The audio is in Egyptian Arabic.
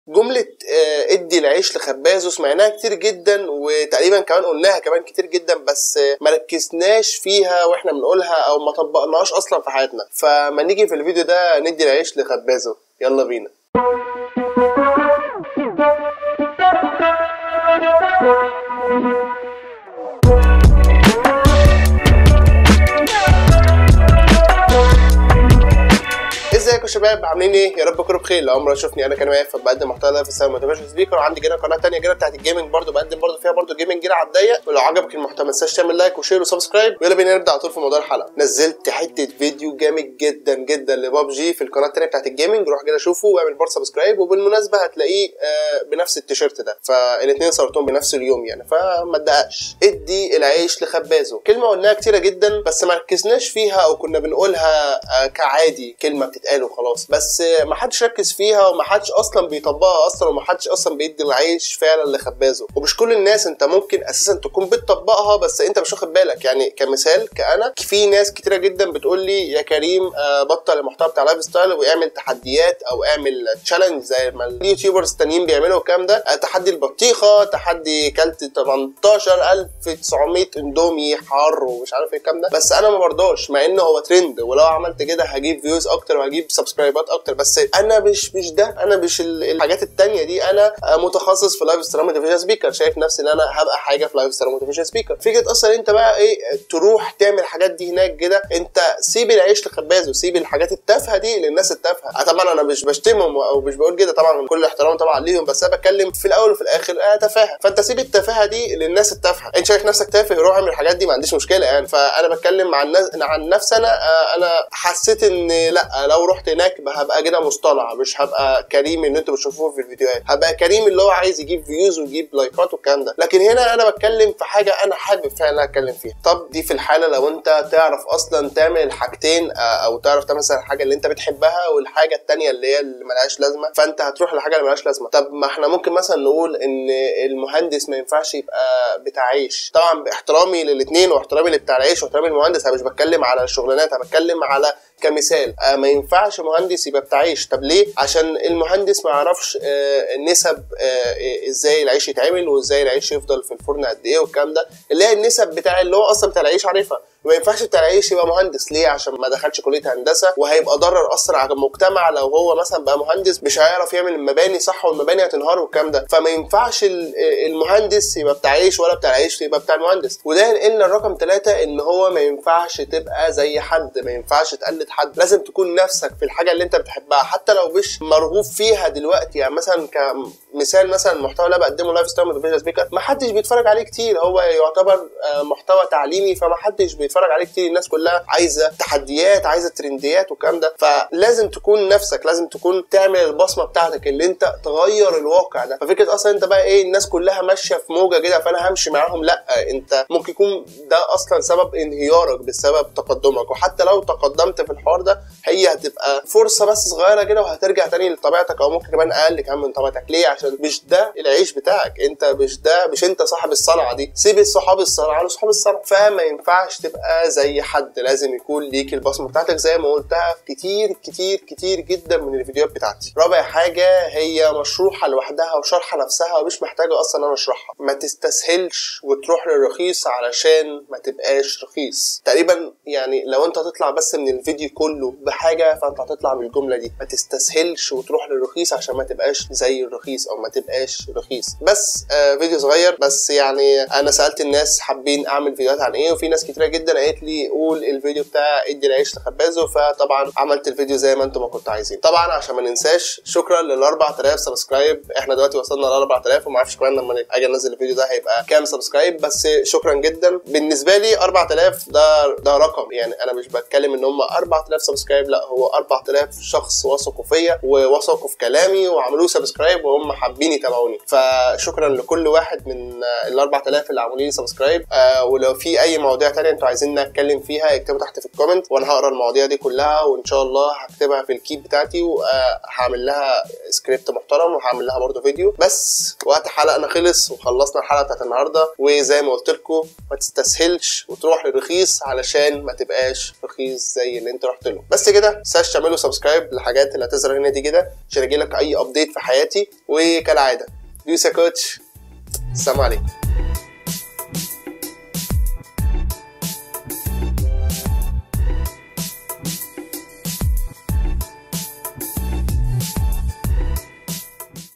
جملة آه، ادي العيش لخبازه سمعناها كتير جدا وتقريبا كمان قلناها كمان كتير جدا بس آه، ما ركزناش فيها واحنا بنقولها او ما طبقناهاش اصلا في حياتنا فما نيجي في الفيديو ده ندي العيش لخبازه يلا بينا ازيكم يا شباب عاملين ايه يا رب تكونوا بخير لو عمرك شفتني انا كان واقف بقدم محتوى لايف ستايل موتيفيشن سبيكر وعندي كده قناه ثانيه كده بتاعت الجيمنج برضو بقدم برضو فيها برضو جيمنج كده على الضيق ولو عجبك المحتوى ما تنساش تعمل لايك وشير وسبسكرايب ويلا بينا نبدا على طول في موضوع الحلقه نزلت حته فيديو جامد جدا جدا لبابجي في القناه الثانيه بتاعت الجيمنج روح كده شوفه واعمل برضو سبسكرايب وبالمناسبه هتلاقيه آه، بنفس التيشيرت ده فالاثنين صورتهم بنفس اليوم يعني فما تدققش ادي العيش لخبازه كلمه قلناها كتيره جدا بس ما ركزناش فيها او كنا بنقولها آه، كعادي كلمه بتتقال وخلاص بس آه، ما حدش ركز فيها وما حدش اصلا بيطبقها اصلا وما حدش اصلا بيدي العيش فعلا لخبازه ومش كل الناس انت ممكن اساسا تكون بتطبقها بس انت مش واخد بالك يعني كمثال كانا في ناس كتيره جدا بتقول لي يا كريم آه، بطل المحتوى بتاع لايف ستايل واعمل تحديات او اعمل تشالنج زي ما اليوتيوبرز التانيين بيعملوا الكلام ده آه، تحدي البطيخه تحدي كلت 18900 اندومي حار ومش عارف ايه الكلام ده بس انا ما برضاش مع انه هو ترند ولو عملت كده هجيب فيوز اكتر وهجيب سبسكرايبات اكتر بس انا مش مش ده انا مش ال- الحاجات التانية دي انا آه، متخصص في لايف ستريم موتيفيشن سبيكر شايف نفسي ان انا هبقى حاجه في لايف ستريم موتيفيشن سبيكر فكره اصلا انت بقى ايه تروح تعمل الحاجات دي هناك كده انت سيب العيش لخباز وسيب الحاجات التافهه دي للناس التافهه آه، طبعا انا مش بشتمهم او مش بقول كده طبعا كل احترام طبعا ليهم بس انا بتكلم في الاول وفي الاخر آه تفاهه فانت سيب التفاهه دي للناس التافهه انت شايف نفسك تافه روح اعمل الحاجات دي ما عنديش مشكله يعني فانا بتكلم عن ناس عن نفسي انا آه، انا حسيت ان لا لو رحت هناك هبقى كده مصطنع مش هبقى كريم اللي انتوا بتشوفوه في الفيديوهات هبقى كريم اللي هو عايز يجيب فيوز ويجيب لايكات والكلام ده لكن هنا انا بتكلم في حاجه انا حابب فعلا اتكلم فيها طب دي في الحاله لو انت تعرف اصلا تعمل الحاجتين آه، او تعرف تعمل مثلا الحاجه اللي انت بتحبها والحاجه التانية اللي هي اللي ملهاش لازمه فانت هتروح لحاجه اللي ملهاش لازمه طب ما احنا ممكن مثلا نقول ان المهندس ما ينفعش يبقى بتاع عيش طبعا باحترامي للاثنين واحترامي لبتاع العيش واحترامي للمهندس انا مش بتكلم على الشغلانات انا بتكلم على كمثال آه ما ينفعش مهندس يبقى بتاع عيش طب ليه عشان المهندس ما يعرفش آه نسب آه ازاي العيش يتعمل وازاي العيش يفضل في الفرن قد ايه والكلام ده اللي هي النسب بتاع اللي هو اصلا بتاع العيش عارفها ما ينفعش بتاع العيش يبقى مهندس ليه عشان ما دخلش كليه هندسه وهيبقى ضرر اصلا على المجتمع لو هو مثلا بقى مهندس مش هيعرف يعمل المباني صح والمباني هتنهار والكلام ده فما ينفعش ال- المهندس يبقى بتاع عيش ولا بتاع العيش يبقى بتاع المهندس وده ينقلنا الرقم ثلاثة ان هو ما ينفعش تبقى زي حد ما ينفعش تقلد حد لازم تكون نفسك في الحاجه اللي انت بتحبها حتى لو مش مرغوب فيها دلوقتي يعني مثلا كمثال مثلا المحتوى اللي أنا بقدمه لايف ستايل موتيفيشن سبيكر ما حدش بيتفرج عليه كتير هو يعتبر آه، محتوى تعليمي فما حدش بيتفرج عليه كتير الناس كلها عايزه تحديات عايزه ترنديات والكلام ده فلازم تكون نفسك لازم تكون تعمل البصمه بتاعتك اللي انت تغير الواقع ده ففكره اصلا انت بقى ايه الناس كلها ماشيه في موجه كده فانا همشي معاهم لا انت ممكن يكون ده اصلا سبب انهيارك بسبب تقدمك وحتى لو تقدمت في الحوار ده هي هتبقى فرصه بس صغيره كده وهترجع تاني لطبيعتك او ممكن كمان اقل كمان من طبيعتك ليه عشان مش ده العيش بتاعك انت مش ده مش انت صاحب الصنعه دي سيب الصحاب الصنعه لصحاب الصنعه فما ينفعش تبقى زي حد لازم يكون ليك البصمه بتاعتك زي ما قلتها في كتير كتير كتير جدا من الفيديوهات بتاعتي رابع حاجه هي مشروحه لوحدها وشرحه نفسها ومش محتاجه اصلا انا اشرحها ما تستسهلش وتروح للرخيص علشان ما تبقاش رخيص تقريبا يعني لو انت هتطلع بس من الفيديو كله بحاجه فانت هتطلع من الجمله دي ما تستسهلش وتروح للرخيص عشان ما تبقاش زي الرخيص او ما تبقاش رخيص بس آه فيديو صغير بس يعني انا سالت الناس حابين اعمل فيديوهات عن ايه وفي ناس كتيره جدا قالت لي قول الفيديو بتاع ادي العيش لخبازه فطبعا عملت الفيديو زي ما انتم ما كنتوا عايزين طبعا عشان ما ننساش شكرا لل 4000 سبسكرايب احنا دلوقتي وصلنا ل 4000 وما اعرفش كمان لما اجي انزل الفيديو ده هيبقى كام سبسكرايب بس شكرا جدا بالنسبه لي 4000 ده ده رقم يعني انا مش بتكلم ان هم 4000 سبسكرايب لا هو 4000 شخص وثقوا فيا ووثقوا في كلامي وعملوا سبسكرايب وهم حابين يتابعوني فشكرا لكل واحد من ال 4000 اللي عملوا لي سبسكرايب آه ولو في اي مواضيع تانية انتوا عايزين عايزين نتكلم فيها اكتبوا تحت في الكومنت وانا هقرا المواضيع دي كلها وان شاء الله هكتبها في الكيت بتاعتي وهعمل لها سكريبت محترم وهعمل لها برضه فيديو بس وقت حلقنا خلص وخلصنا الحلقه بتاعت النهارده وزي ما قلت لكم ما تستسهلش وتروح للرخيص علشان ما تبقاش رخيص زي اللي انت رحت له بس كده تنساش تعملوا سبسكرايب للحاجات اللي هتظهر هنا دي كده عشان يجيلك اي ابديت في حياتي وكالعاده دوس يا كوتش السلام عليكم